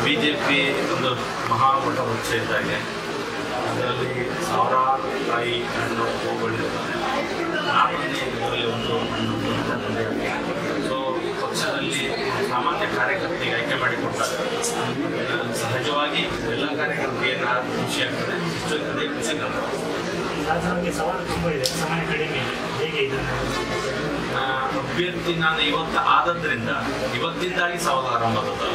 B J P ಒಂದು ಮಹಾಮಠ ವೃಕ್ಷ ಇದ್ದಾಗೆ ಅದರಲ್ಲಿ ಸಾವಿರಾರು ತಾಯಿ ಹಣ್ಣು ಹೂಗಳಿರ್ತಾರೆ ನಾನೊಂದು ಇದರಲ್ಲಿ ಒಂದು ಸೊ ಪಕ್ಷದಲ್ಲಿ ಸಾಮಾನ್ಯ ಕಾರ್ಯಕರ್ತರಿಗೆ ಆಯ್ಕೆ ಮಾಡಿಕೊಟ್ಟಾಗ ಸಹಜವಾಗಿ ಎಲ್ಲ ಕಾರ್ಯಕರ್ತರಿಗೆ ಏನಾದ್ರು ಖುಷಿ ಆಗ್ತದೆ ಇಷ್ಟು ಅದೇ ಖುಷಿ ನನಗೆ. ರಾಜಧಾನಿಗೆ ಸವಾಲು ತುಂಬ ಇದೆ ಸಮಯ ಕಡಿಮೆ ಇದೆ ಹೇಗೆ ಇದನ್ನು ಆ, ಅಭ್ಯರ್ಥಿ ನಾನು ಇವತ್ತು ಆದದ್ರಿಂದ ಇವತ್ತಿಂದಾಗಿ ಸವಾಲು ಆರಂಭ ಆದದ್ದಲ್ಲ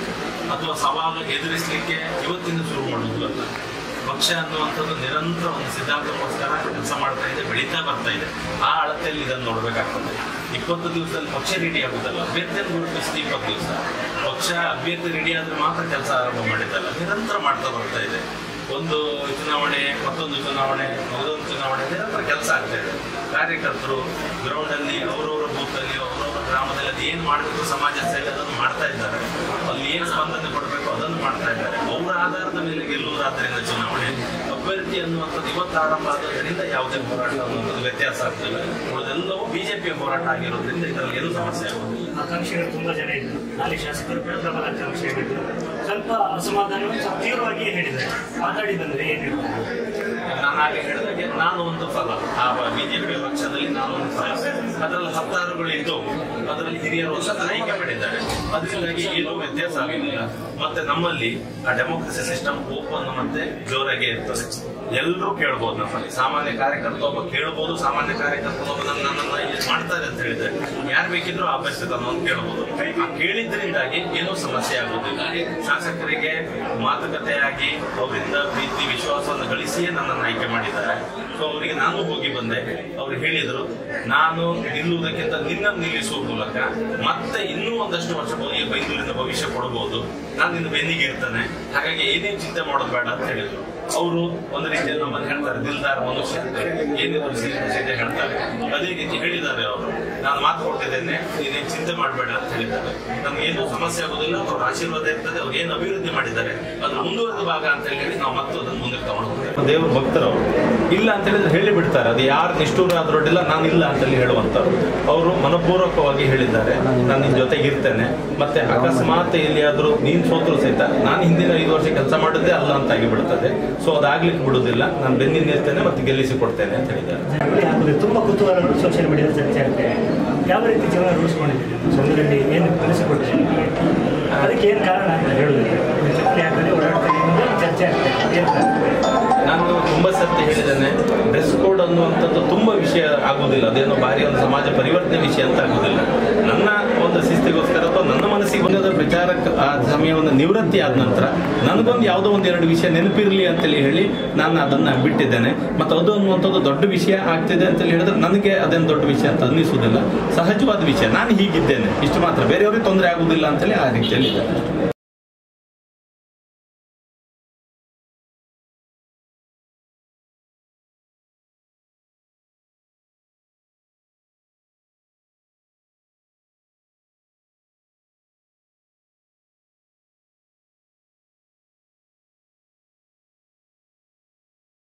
ಅಥವಾ ಸವಾಲು ಎದುರಿಸಲಿಕ್ಕೆ ಇವತ್ತಿಂದ ಶುರು ಮಾಡುವುದು ಅಲ್ಲ ಪಕ್ಷ ಅನ್ನುವಂಥದ್ದು ನಿರಂತರ ಒಂದು ಸಿದ್ಧಾಂತಕ್ಕೋಸ್ಕರ ಕೆಲಸ ಮಾಡ್ತಾ ಇದೆ ಬೆಳೀತಾ ಬರ್ತಾ ಇದೆ ಆ ಅಳತೆಯಲ್ಲಿ ಇದನ್ನು ನೋಡಬೇಕಾಗ್ತದೆ ಇಪ್ಪತ್ತು ದಿವಸದಲ್ಲಿ ಪಕ್ಷ ರೆಡಿ ಆಗುತ್ತಲ್ಲ ಅಭ್ಯರ್ಥಿಯನ್ನು ಗುರುತಿಸಿದ ಇಪ್ಪತ್ತು ದಿವಸ ಪಕ್ಷ ಅಭ್ಯರ್ಥಿ ರೆಡಿ ಆದ್ರೆ ಮಾತ್ರ ಕೆಲಸ ಆರಂಭ ಮಾಡಿದ್ದಲ್ಲ ನಿರಂತರ ಮಾಡ್ತಾ ಬರ್ತಾ ಇದೆ ಒಂದು ಚುನಾವಣೆ ಮತ್ತೊಂದು ಚುನಾವಣೆ ಮತ್ತೊಂದು ಚುನಾವಣೆ ನಿರಂತರ ಕೆಲಸ ಆಗ್ತಾ ಇದೆ ಕಾರ್ಯಕರ್ತರು ಗ್ರೌಂಡಲ್ಲಿ ಅವರವರ ಬೂತಲ್ಲಿ ಅವರವರ ಗ್ರಾಮದಲ್ಲಿ ಅದು ಏನು ಮಾಡಬೇಕು ಸಮಾಜ ಸೇವೆ ಅದನ್ನು ಮಾಡ್ತಾ ಇದ್ದಾರೆ ಅಲ್ಲಿ ಏನು ಸ್ಪಂದನೆ ಕೊಡಬೇಕು ಅದನ್ನು ಮಾಡ್ತಾ ಇದ್ದಾರೆ ಅವರ ಆಧಾರದ ಮೇಲೆ ಗೆಲ್ಲುವುದಾದ್ದರಿಂದ ಚುನಾವಣೆ ಅಭ್ಯರ್ಥಿ ಅನ್ನುವಂಥದ್ದು ಇವತ್ತು ಆರಂಭ ಆಗೋದ್ರಿಂದ ಯಾವುದೇ ಹೋರಾಟ ಅನ್ನುವಂಥದ್ದು ವ್ಯತ್ಯಾಸ ಆಗ್ತದೆ ಉಳಿದೆಲ್ಲವೂ ಬಿಜೆಪಿಯ ಹೋರಾಟ ಆಗಿರೋದ್ರಿಂದ ಇದರಲ್ಲಿ ಏನೂ ಸಮಸ್ಯೆ ಆಗೋದಿಲ್ಲ ಆಕಾಂಕ್ಷಿಗಳು ತುಂಬ ಜನ ಇದ್ದರು ಅಲ್ಲಿ ಶಾಸಕರು ಕೂಡ ಪ್ರಬಲ ಆಕಾಂಕ್ಷಿಗಳಿದ್ದರು ಸ್ವಲ್ಪ ಅಸಮಾಧಾನವನ್ನು ಸ್ವಲ್ಪ ತೀವ್ರವಾಗಿ ಹೇಳಿದ್ದಾರೆ ಮಾತಾಡಿದಂದ್ರೆ ಏನು ಹೇಳ್ತಾರೆ ನಾನು ಹಾಗೆ ಹೇಳಿದಾಗೆ ನಾನು ಒಂದು ಫಲ ಆ ಬಿಜೆಪಿ ಪಕ್ಷದಲ್ಲಿ ನಾನು ಒಂದು ಫಲ ಅದರಲ್ಲಿ ಹತ್ತಾರುಗಳು ಇದ್ದವು ಅದರಲ್ಲಿ ಹಿರಿಯರು ಒಂದು ಆಯ್ಕೆ ಮಾಡಿದ್ದಾರೆ ಅದರಿಂದಾಗಿ ಏನೂ ವ್ಯತ್ಯಾಸ ಆಗಲಿಲ್ಲ ಮತ್ತೆ ನಮ್ಮಲ್ಲಿ ಆ ಡೆಮೋಕ್ರಸಿ ಸಿಸ್ಟಮ್ ಓಪನ್ ಮತ್ತೆ ಜೋರಾಗಿ ಇರ್ತದೆ ಎಲ್ಲರೂ ಕೇಳ್ಬೋದು ನಮ್ಮಲ್ಲಿ ಸಾಮಾನ್ಯ ಕಾರ್ಯಕರ್ತ ಒಬ್ಬ ಕೇಳ್ಬೋದು ಸಾಮಾನ್ಯ ಕಾರ್ಯಕರ್ತ ಒಬ್ಬ ನನ್ನ ನನ್ನನ್ನ ಇಲ್ಲಿ ಮಾಡ್ತಾರೆ ಅಂತ ಹೇಳಿದ್ರೆ ಯಾರು ಬೇಕಿದ್ರು ಆ ಅಭ್ಯರ್ಥಿ ತನ್ನನ್ನು ಕೇಳ್ಬೋದು ಆ ಕೇಳಿದ್ರಿಂದಾಗಿ ಏನೂ ಸಮಸ್ಯೆ ಆಗೋದಿಲ್ಲ ಶಾಸಕರಿಗೆ ಮಾತುಕತೆಯಾಗಿ ಅವರಿಂದ ಪ್ರೀತಿ ವಿಶ್ವಾಸವನ್ನು ಗಳಿಸಿಯೇ ನನ್ನನ್ನು ಆಯ್ಕೆ ಮಾಡಿದ್ದಾರೆ ಸೊ ಅವರಿಗೆ ನಾನು ಹೋಗಿ ಬಂದೆ ಅವ್ರು ಹೇಳಿದರು ನಾನು ನಿಲ್ಲುವುದಕ್ಕಿಂತ ನಿನ್ನನ್ನು ನಿಲ್ಲಿಸುವ ಮೂಲಕ ಮತ್ತೆ ಇನ್ನೂ ಒಂದಷ್ಟು ವರ್ಷ ಈ ಬೈಂದೂರಿನ ಭವಿಷ್ಯ ಕೊಡಬಹುದು ನಾನು ನಿನ್ನ ಬೆನ್ನಿಗೆ ಇರ್ತೇನೆ ಹಾಗಾಗಿ ಏನೇನು ಚಿಂತೆ ಮಾಡೋದು ಬೇಡ ಅಂತ ಹೇಳಿದ್ರು ಅವರು ಒಂದು ರೀತಿಯಲ್ಲಿ ನಮ್ಮನ್ನು ಹೇಳ್ತಾರೆ ದಿಲ್ದಾರ್ ಮನುಷ್ಯ ಅಂತ ಏನಿದ್ರು ಸೀದೆ ಸೀದೆ ಹೇಳ್ತಾರೆ ಅದೇ ರೀತಿ ಹೇಳಿದ್ದಾರೆ ಅವರು ನಾನು ಮಾತು ಕೊಡ್ತಿದ್ದೇನೆ ನೀನೇನು ಚಿಂತೆ ಮಾಡಬೇಡ ಅಂತ ಹೇಳಿದ್ದಾರೆ ನಮಗೇನು ಸಮಸ್ಯೆ ಆಗೋದಿಲ್ಲ ಅವ್ರ ಆಶೀರ್ವಾದ ಇರ್ತದೆ ಅವ್ರು ಏನು ಅಭಿವೃದ್ಧಿ ಮಾಡಿದ್ದಾರೆ ಅದು ಮುಂದುವರೆದ ಭಾಗ ಅಂತ ಹೇಳಿ ನಾವು ಮತ್ತೆ ಅದನ್ನು ಮುಂದೆ ತಗೊಂಡು ಹೋಗ್ತೇವೆ ದೇವ್ರ ಭಕ್ತರು ಇಲ್ಲ ಅಂತ ಹೇಳಿದ್ರೆ ಹೇಳಿ ಬಿಡ್ತಾರೆ ಅದು ಯಾರು ನಿಷ್ಠೂರ ಆದ್ರೊಡ್ಡಿಲ್ಲ ನಾನು ಇಲ್ಲ ಅಂತೇಳಿ ಹೇಳುವಂತವ್ರು ಅವರು ಮನಪೂರ್ವಕವಾಗಿ ಹೇಳಿದ್ದಾರೆ ನಾನು ನಿನ್ ಜೊತೆಗೆ ಇರ್ತೇನೆ ಮತ್ತೆ ಅಕಸ್ಮಾತ್ ಎಲ್ಲಿಯಾದ್ರೂ ನೀನ್ ಸೋತರು ಸಹಿತ ನಾನು ಹಿಂದಿನ ಐದು ವರ್ಷ ಕೆಲಸ ಮಾಡಿದ್ದೆ ಅಲ್ಲ ಅಂತ ಆಗಿ ಬಿಡ್ತದೆ ಸೊ ಅದಾಗ್ಲಿಕ್ಕೆ ಬಿಡುದಿಲ್ಲ ನಾನು ಬೆನ್ನಿಂದ ಇರ್ತೇನೆ ಮತ್ತೆ ಗೆಲ್ಲಿಸಿ ಕೊಡ್ತೇನೆ ಅಂತ ಹೇಳಿದ್ದಾರೆ ಜಾಗೃತಿ ಆಗುವುದು ತುಂಬ ಕುತೂಹಲಗಳು ಸೋಷಿಯಲ್ ಮೀಡಿಯಾದಲ್ಲಿ ಚರ್ಚೆ ಆಗ್ತದೆ ಯಾವ ರೀತಿ ಜೀವನ ರೂಢಿಸ್ಕೊಂಡಿದ್ದೀರಿ ಸಂಘದಲ್ಲಿ ಏನು ಕಲಿಸಿಕೊಟ್ಟಿದ್ದೀರಿ ಅದಕ್ಕೆ ಏನು ಕಾರಣ ಅಂತ ಹೇಳುವುದಿಲ್ಲ ಚರ್ಚೆ ಆಗ್ತದೆ ಓಡಾಡ್ತದೆ ಅನ್ನೋದು ಚರ್ಚೆ ಆಗ್ತದೆ ಏನು ಕಾರಣ ನಾನು ತುಂಬಾ ಸರ್ತಿ ಹೇಳಿದ್ದೇನೆ ಡ್ರೆಸ್ ಕೋಡ್ ಅನ್ನುವಂಥದ್ದು ತುಂಬಾ ವಿಷಯ ಆಗುವುದಿಲ್ಲ ಅದೇನೋ ಭಾರಿ ಒಂದು ಸಮಾಜ ಪರಿವರ್ತನೆ ವಿಷಯ ಅಂತ ಆಗುವುದಿಲ್ಲ ನನ್ನ ಒಂದು ಶಿಸ್ತಿಗೋಸ್ಕರ ಅಥವಾ ನನ್ನ ಮನಸ್ಸಿಗೆ ಬಂದದ ಪ್ರಚಾರಕ್ಕೆ ಆ ಸಮಯವನ್ನು ನಿವೃತ್ತಿ ಆದ ನಂತರ ನನಗೊಂದು ಯಾವುದೋ ಒಂದು ಎರಡು ವಿಷಯ ನೆನಪಿರಲಿ ಅಂತೇಳಿ ಹೇಳಿ ನಾನು ಅದನ್ನ ಬಿಟ್ಟಿದ್ದೇನೆ ಮತ್ತು ಅದು ಅನ್ನುವಂಥದ್ದು ದೊಡ್ಡ ವಿಷಯ ಆಗ್ತಿದೆ ಅಂತೇಳಿ ಹೇಳಿದ್ರೆ ನನಗೆ ಅದೇನು ದೊಡ್ಡ ವಿಷಯ ಅಂತ ಅನ್ನಿಸುವುದಿಲ್ಲ ಸಹಜವಾದ ವಿಷಯ ನಾನು ಹೀಗಿದ್ದೇನೆ ಇಷ್ಟು ಮಾತ್ರ ಬೇರೆಯವ್ರಿಗೆ ತೊಂದರೆ ಆಗುವುದಿಲ್ಲ ಅಂತೇಳಿ ಆ ರೀತಿಯಲ್ಲಿ ಇದೆ